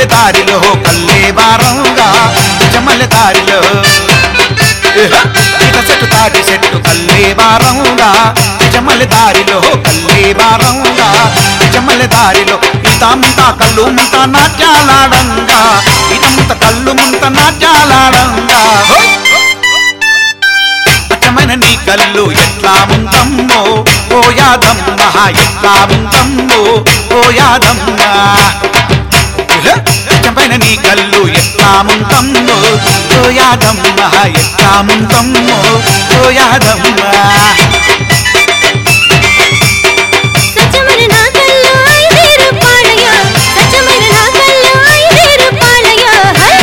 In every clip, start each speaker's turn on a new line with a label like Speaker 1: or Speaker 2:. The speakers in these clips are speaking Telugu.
Speaker 1: దారిలో కల్లే బారంగా నిజమల్లె దారిలో ఇక చెట్టు తాటి చెట్టు కల్లే బారంగా నిజమల్లె దారిలో కల్లే బారంగా నిజమల్లె దారిలో ఇదంతా కళ్ళు ముంత నాట్యాలాడంగా ఇదంతా కళ్ళు ముంత నాట్యాలాడంగా హోయ్! అచ్చమైన నీ కళ్ళు ఎట్లా ముందమ్మో ఓ యాదమ్మ ఎట్లా ముందమ్మో ఓ యాదమ్మ అచ్చమైన నీ కళ్ళు ఎట్లా ముందమ్మో ఓ యాదమ్మ ఎట్లా ముందమ్మో ఓ యాదమ్మ
Speaker 2: సత్యమైన నా కళ్ళు ఐదేరు పాడయ సత్యమైన నా కళ్ళు ఐదేరు పాడయ హై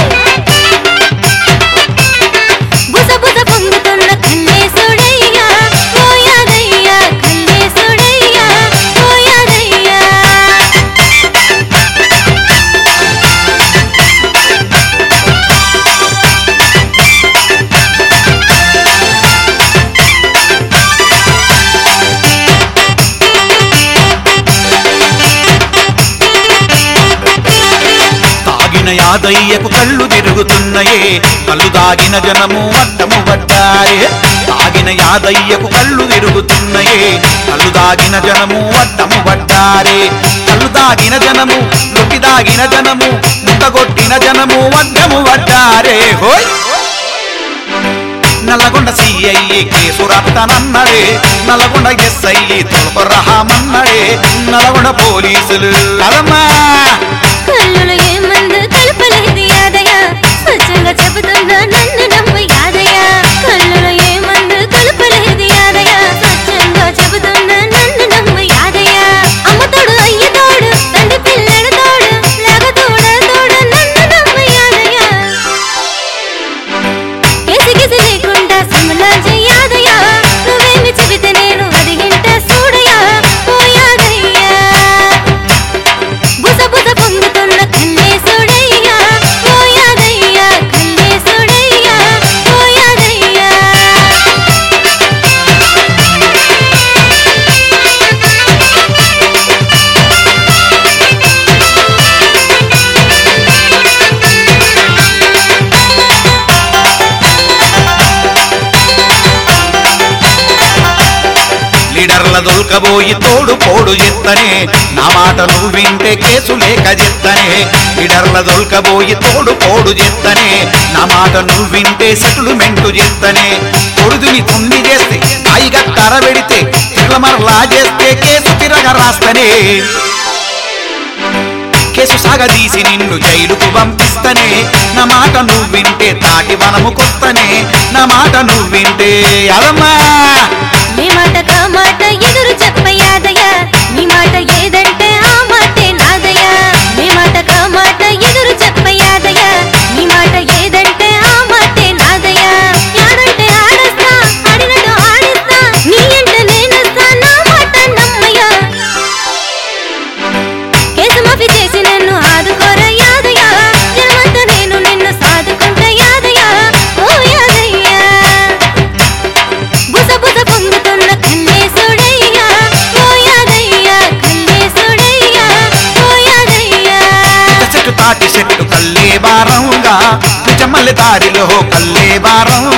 Speaker 2: బుస బుస పొంగుతున్న కల్లేసుడయ్య ఓయాదయ్య కల్లేసుడయ్య ఓయాదయ్య
Speaker 1: తాగిన యాదయ్యకు కళ్ళు తిరుగుతున్నాయే కళ్ళు దాగిన జనము అడ్డము పడ్డారే తాగిన యాదయ్యకు కళ్ళు తిరుగుతున్నాయే కళ్ళు దాగిన జనము అడ్డము పడ్డారే కళ్ళు దాగిన జనము లొకి దాగిన జనము ముట్టగొట్టిన జనము అడ్డము పడ్డారే హోయ్ నల్లగొండ సిఐ కేసు రత్తనన్నడే నల్లగొండ ఎస్ఐ తొలప రహమన్నడే నల్లగొండ పోలీసులు కదమ్మా
Speaker 2: కళ్ళులో ఏ మందు కలపలేదు యాదయ్య స్వచ్ఛంగా చెబుతున్నా నన్ను నమ్ము యాదయ్య కళ్ళులో ఏ మందు కలపలేదు యాదయ్య స్వచ్ఛంగా చెబుతున్నా నన్ను నమ్ము యాదయ్య అమ్మ తోడు అయ్య తోడు తండ్రి పిల్లడు తోడు లేక తోడ తోడు నన్ను నమ్ము యాదయ్య కేసి కేసి లేకుండా సమలాజ యాదయ్య నువ్వేమి చెబితే నేను అది గింట చూడయ్య ఓ యాదయ్య బుస బుస పొంగుతున్న కల్లేసుడయ్య ఓ యాదయ్య కల్లేసుడయ్య ఓ యాదయ్య
Speaker 1: లీడర్ల దొల్కబోయి తోడు పోడు ఎత్తనే నా మాట నువ్వు వింటే కేసు లేక చెత్తనే లీడర్ల దొల్కబోయి తోడు పోడు చెత్తనే నా మాట నువ్వు వింటే సెటిల్మెంట్ చెత్తనే కొడుదుని తుండి చేస్తే హాయిగా తరబెడితే తిరమరలా చేస్తే కేసు తిరగ రాస్తనే కేసు సాగదీసి నిన్ను జైలుకు పంపిస్తనే నా మాట నువ్వు వింటే తాటి వనము కొత్తనే నా మాట నువ్వు వింటే అదమ్మా
Speaker 2: నీ మాట కా మాట ఎదురు చెప్పయ్యాదయ్య నీ మాట ఏదంటే ఆ మాటే నాదయ్య నీ మాట కా మాట ఎదురు చెప్పయ్యాదయ్య నీ మాట ఏదంటే ఆ మాటే నాదయ్య యాడంటే ఆడస్తా ఆడినట్టు ఆడిస్తా నీ ఎంట నేనొస్తా నా మాట నమ్మయ్య కేసు మాఫీ చేసి నన్ను ఆదుకోరా యాదయ్య జన్మంతా నేను నిన్ను సాదుకుంటా యాదయ్య ఓ యాదయ్య బుస బుస పొంగుతున్న కల్లేసుడయ్య ఓ యాదయ్య కల్లేసుడయ్య ఓ యాదయ్య
Speaker 1: చెట్టు తాటి చెట్టు కల్లే బారంగా నిజమల్లె దారిలో కల్లే బారం